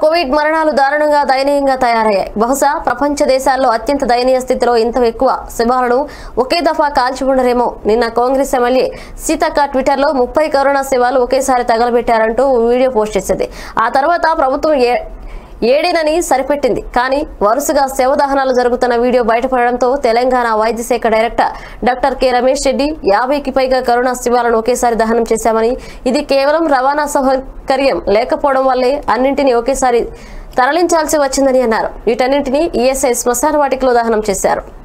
Covid మరణాలు దారుణంగా దయనీయంగా తయారయ్యాయి బహుశా ప్రపంచ దేశాల్లో అత్యంత దయనీయ స్థితిలో ఇంత ఎక్కువ శవాలను ఒకే దఫా కాల్చి ఉండరేమో నిన్న కాంగ్రెస్ ఎమ్మెల్యే సీతక్క ట్విట్టర్లో ముప్పై కరోనా శవాలు ఒకేసారి తగలబెట్టారంటూ వీడియో పోస్ట్ చేసింది ఆ తర్వాత ప్రభుత్వం ఏ ఏడేనని సరిపెట్టింది కానీ వరుసగా శవదహనాలు జరుగుతున్న వీడియో బయటపడడంతో తెలంగాణ వైద్య శాఖ director doctor K Ramesh Reddy యాభైకి పైగా కరోనా శివాలను ఒకేసారి దహనం చేశామని ఇది కేవలం రవాణా సౌకర్యం లేకపోవడం వల్లే అన్నింటినీ ఒకేసారి తరలించాల్సి వచ్చిందని అన్నారు వీటన్నింటినీ ఈఎస్ఐ శ్మశాన వాటికలో దహనం చేశారు